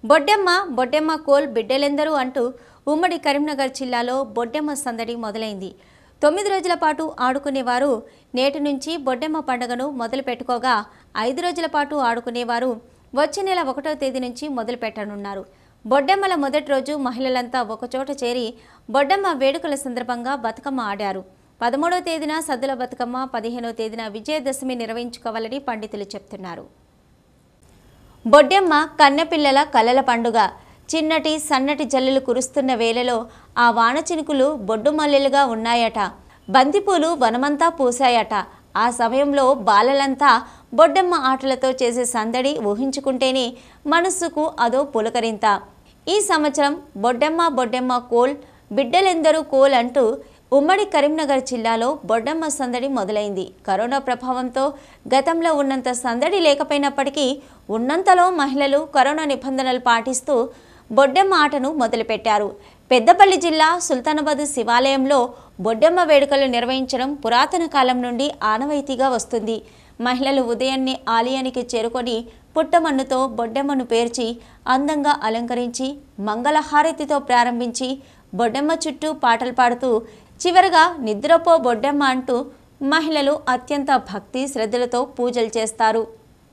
బొడ్డెమ్మ బొడ్డెమ్మ కోల్ బిడ్డలెందరూ అంటూ ఉమ్మడి కరీంనగర్ జిల్లాలో బొడ్డెమ్మ సందడి మొదలైంది తొమ్మిది రోజుల పాటు ఆడుకునేవారు నేటి నుంచి బొడ్డెమ్మ పండుగను మొదలు పెట్టుకోగా ఐదు రోజుల పాటు ఆడుకునేవారు వచ్చే నెల ఒకటో తేదీ నుంచి మొదలు పెట్టనున్నారు బొడ్డెమ్మల మొదటి రోజు మహిళలంతా ఒకచోట చేరి బొడ్డెమ్మ వేడుకల సందర్భంగా బతుకమ్మ ఆడారు పదమూడవ తేదీన సద్దుల బతుకమ్మ పదిహేనవ తేదీన విజయదశమి నిర్వహించుకోవాలని పండితులు చెప్తున్నారు బొడ్డెమ్మ కన్నెపిల్లల కలల పండుగ చిన్నటి సన్నటి జల్లులు కురుస్తున్న వేళలో ఆ వాన చినుకులు బొడ్డు మల్లెలుగా ఉన్నాయట బంతిపూలు వనమంతా పూసాయట ఆ సమయంలో బాలలంతా బొడ్డెమ్మ ఆటలతో చేసే సందడి ఊహించుకుంటేనే మనస్సుకు అదో పులకరింత ఈ సంవత్సరం బొడ్డెమ్మ బొడ్డెమ్మ కోల్ బిడ్డలెందరూ కోల్ అంటూ ఉమ్మడి కరీంనగర్ జిల్లాలో బొడ్డమ్మ సందడి మొదలైంది కరోనా ప్రభావంతో గతంలో ఉన్నంత సందడి లేకపోయినప్పటికీ ఉన్నంతలో మహిళలు కరోనా నిబంధనలు పాటిస్తూ బొడ్డెమ్మ ఆటను మొదలుపెట్టారు పెద్దపల్లి జిల్లా సుల్తానాబాద్ శివాలయంలో బొడ్డెమ్మ వేడుకలు నిర్వహించడం పురాతన కాలం నుండి ఆనవాయితీగా వస్తుంది మహిళలు ఉదయాన్నే ఆలయానికి చేరుకొని పుట్టమన్నుతో బొడ్డెమ్మను పేర్చి అందంగా అలంకరించి మంగళహారతితో ప్రారంభించి బొడ్డెమ్మ చుట్టూ పాటలు పాడుతూ చివరగా నిద్రపో బొడ్డెమ్మ అంటూ మహిళలు అత్యంత భక్తి శ్రద్ధలతో పూజలు చేస్తారు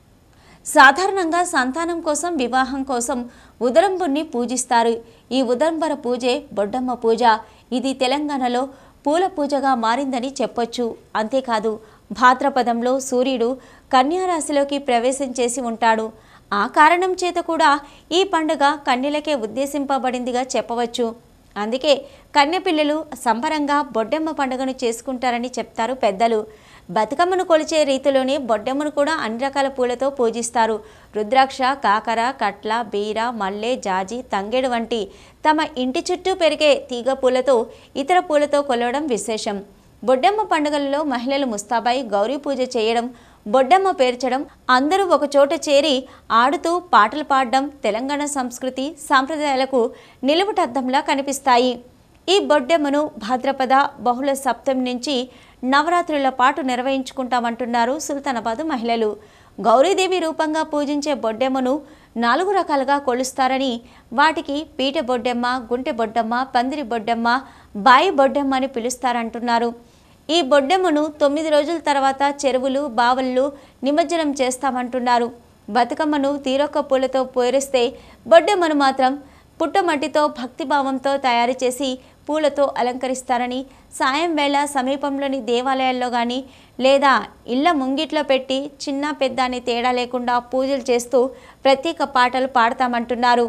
సాధారణంగా సంతానం కోసం వివాహం కోసం ఉదరంబుని పూజిస్తారు ఈ ఉదంబర పూజే బొడ్డమ్మ పూజ ఇది తెలంగాణలో పూల పూజగా మారిందని చెప్పొచ్చు అంతేకాదు భాద్రపదంలో సూర్యుడు కన్యారాశిలోకి ప్రవేశం చేసి ఉంటాడు ఆ కారణం చేత కూడా ఈ పండుగ కన్యలకే ఉద్దేశింపబడిందిగా చెప్పవచ్చు అందుకే కన్నెపిల్లలు సంబరంగా బొడ్డెమ్మ పండుగను చేసుకుంటారని చెప్తారు పెద్దలు బతుకమ్మను కొలిచే రీతిలోనే బొడ్డెమ్మను కూడా అన్ని రకాల పూలతో పూజిస్తారు రుద్రాక్ష కాకర కట్ల బీర మల్లె జాజి తంగేడు వంటి తమ ఇంటి చుట్టూ పెరిగే తీగ పూలతో ఇతర పూలతో కొలవడం విశేషం బొడ్డెమ్మ పండుగలలో మహిళలు ముస్తాబై గౌరీ పూజ చేయడం బొడ్డమ్మ పేర్చడం అందరూ ఒకచోట చేరి ఆడుతూ పాటలు పాడడం తెలంగాణ సంస్కృతి సాంప్రదాయాలకు నిలువుటద్దంలా కనిపిస్తాయి ఈ బొడ్డెమ్మను భాద్రపద బహుళ సప్తమి నుంచి నవరాత్రుల పాటు నిర్వహించుకుంటామంటున్నారు సుల్తానాబాద్ మహిళలు గౌరీదేవి రూపంగా పూజించే బొడ్డెమ్మను నాలుగు రకాలుగా కొలుస్తారని వాటికి పీట బొడ్డెమ్మ గుంటె బొడ్డమ్మ పందిరి బొడ్డెమ్మ బాయి బొడ్డెమ్మ అని పిలుస్తారంటున్నారు ఈ బొడ్డెమ్మను తొమ్మిది రోజుల తర్వాత చెరువులు బావళ్ళు నిమజ్జనం చేస్తామంటున్నారు బతుకమ్మను తీరొక్క పూలతో పేరిస్తే బొడ్డెమ్మను మాత్రం పుట్టమట్టితో భక్తిభావంతో తయారు చేసి పూలతో అలంకరిస్తారని సాయం వేళ సమీపంలోని దేవాలయాల్లో కానీ లేదా ఇళ్ల ముంగిట్లో పెట్టి చిన్న పెద్ద అని తేడా లేకుండా పూజలు చేస్తూ ప్రత్యేక పాటలు పాడతామంటున్నారు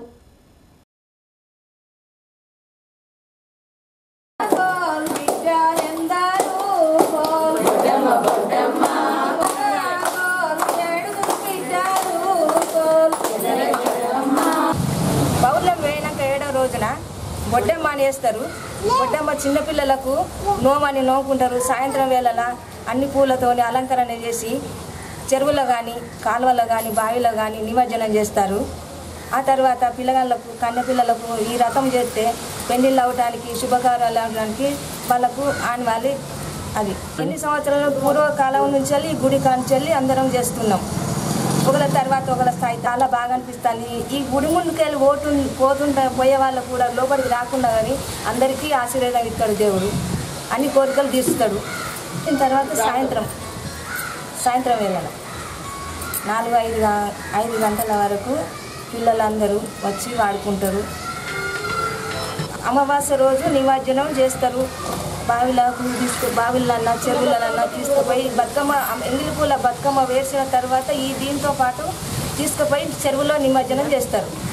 కోల్ బిడ్డలెందరూ కోల్ కోల్ ఏడుగురు బిడ్డలు కోల్ పౌర్ణమి పోయినాక ఏడో రోజున బొడ్డెమ్మ అని వేస్తారు బొడ్డెమ్మ చిన్నపిల్లలకు నోమని నోముకుంటారు సాయంత్రం వేళల అన్ని పూలతోని అలంకరణ చేసి చెరువులో కానీ కాలువలో కానీ బావిలో కానీ నిమజ్జనం చేస్తారు ఆ తర్వాత పిల్లగాళ్ళకు కన్నె పిల్లలకు ఈ రథం చేస్తే పెళ్లిళ్ళు అవడానికి శుభకార్యాలు అవడానికి వాళ్ళకు ఆనవాలి అది ఎన్ని సంవత్సరాల పూర్వకాలం నుంచి వెళ్ళి ఈ గుడి కాంచి వెళ్ళి అందరం చేస్తున్నాం ఒకళ్ళ తర్వాత ఒకళ్ళ స్థాయి చాలా బాగా అనిపిస్తుంది ఈ గుడి ముందుకెళ్ళి ఓటు పోతుంటే పోయే వాళ్ళకు కూడా లోపలికి రాకుండా కానీ అందరికీ ఆశీర్వాదం ఇస్తాడు దేవుడు అన్ని కోరికలు తీరుస్తాడు దీని తర్వాత సాయంత్రం సాయంత్రం వేళ నాలుగు ఐదు గా- ఐదు గంటల వరకు పిల్లలందరూ వచ్చి వాడుకుంటారు అమావాస్య రోజు నిమజ్జనం చేస్తారు బావిలకు తీసుకు బావిలన్నా చెరువులన్నా తీసుకుపోయి బతుకమ్మ ఎంగిలి పూల బతుకమ్మ వేసిన తర్వాత ఈ దీంతో పాటు తీసుకుపోయి చెరువులో నిమజ్జనం చేస్తారు